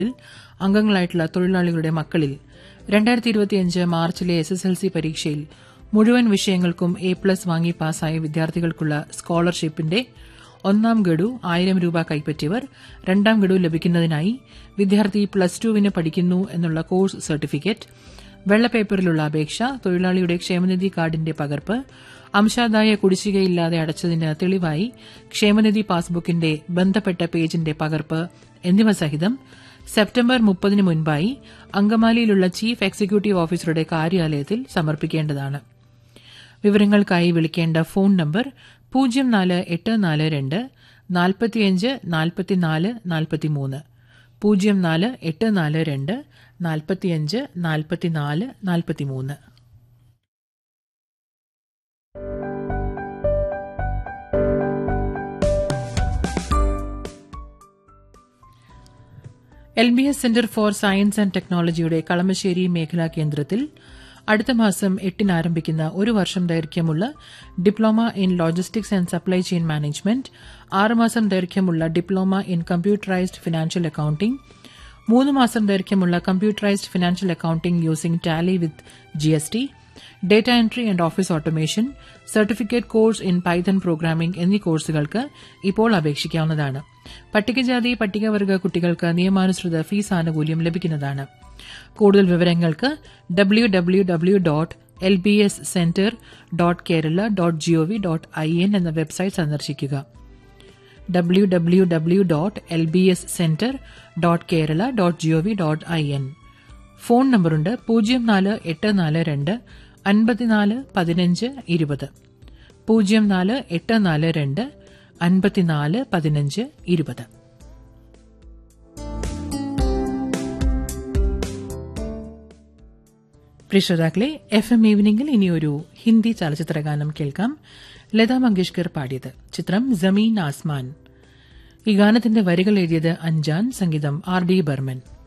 അംഗങ്ങളായിട്ടുള്ള തൊഴിലാളികളുടെ മക്കളിൽ രണ്ടായിരത്തി ഇരുപത്തിയഞ്ച് മാർച്ചിലെ എസ് എസ് എൽ സി പരീക്ഷയിൽ മുഴുവൻ വിഷയങ്ങൾക്കും എ പ്ലസ് വാങ്ങി പാസ്സായ വിദ്യാർത്ഥികൾക്കുള്ള സ്കോളർഷിപ്പിന്റെ ഒന്നാം ഗഡു ആയിരം രൂപ കൈപ്പറ്റിയവർ രണ്ടാം ഗഡു ലഭിക്കുന്നതിനായി വിദ്യാർത്ഥി പ്ലസ് ടുവിന് പഠിക്കുന്നു എന്നുള്ള കോഴ്സ് സർട്ടിഫിക്കറ്റ് വെള്ളപ്പേപ്പറിലുള്ള അപേക്ഷ തൊഴിലാളിയുടെ ക്ഷേമനിധി കാർഡിന്റെ പകർപ്പ് അംശാദായ കുടിശ്ശികയില്ലാതെ അടച്ചതിന് തെളിവായി ക്ഷേമനിധി പാസ്ബുക്കിന്റെ ബന്ധപ്പെട്ട പേജിന്റെ പകർപ്പ് എന്നിവ സഹിതം സെപ്റ്റംബർ മുപ്പതിന് മുൻപായി അങ്കമാലിയിലുള്ള ചീഫ് എക്സിക്യൂട്ടീവ് ഓഫീസറുടെ കാര്യാലയത്തിൽ സമർപ്പിക്കേണ്ടതാണ് വിവരങ്ങൾക്കായി വിളിക്കേണ്ട ഫോൺ നമ്പർ പൂജ്യം നാല് എട്ട് നാല് രണ്ട് നാൽപ്പത്തിയഞ്ച് നാൽപ്പത്തിനാല് നാൽപ്പത്തിമൂന്ന് പൂജ്യം നാല് എട്ട് നാല് രണ്ട് നാൽപ്പത്തിയഞ്ച് നാൽപ്പത്തിനാല് നാൽപ്പത്തിമൂന്ന് L B S centre for science and ടെക്നോളജിയുടെ കളമശ്ശേരി മേഖലാ കേന്ദ്രത്തിൽ അടുത്ത മാസം എട്ടിന് ആരംഭിക്കുന്ന ഒരു വർഷം ദൈർഘ്യമുള്ള diploma in logistics and supply chain management ആറുമാസം ദൈർഘ്യമുള്ള diploma in computerised financial accounting മൂന്ന് മാസം ദൈർഘ്യമുള്ള computerised financial accounting using Tally with GST data entry and office automation certificate course in Python programming എന്നീ കോഴ്സുകൾക്ക് ഇപ്പോൾ അപേക്ഷിക്കാവുന്നതാണ് പട്ടികജാതി പട്ടികവർഗ കുട്ടികൾക്ക് നിയമാനുസൃത ഫീസ് ആനുകൂല്യം ലഭിക്കുന്നതാണ് കൂടുതൽ വിവരങ്ങൾക്ക് W W W dot L B S centre dot Kerala dot GOV dot I N എന്ന വെബ്സൈറ്റ് സന്ദർശിക്കുക W W W dot L B S centre dot Kerala dot GOV dot I N phone നമ്പറുണ്ട് പൂജ്യം നാല് എട്ട് നാല് രണ്ട് അൻപത്തിനാല് പതിനഞ്ച് ഇരുപത് പൂജ്യം നാല് എട്ട് നാല് രണ്ട് അൻപത്തിനാല് പതിനഞ്ച് ഇരുപത് പ്രിയ ശ്രോതാക്കളെ എഫ് എം ഈവനിംഗിൽ ഇനിയൊരു ഹിന്ദി ചലച്ചിത്ര ഗാനം കേൾക്കാം ലതാ മങ്കേഷ്കർ പാടിയത് ചിത്രം ജമീൻ ആസ്മാൻ ഈ ഗാനത്തിന്റെ വരികൾ എഴുതിയത് അഞ്ജാൻ സംഗീതം ആർ ഡി ബർമൻ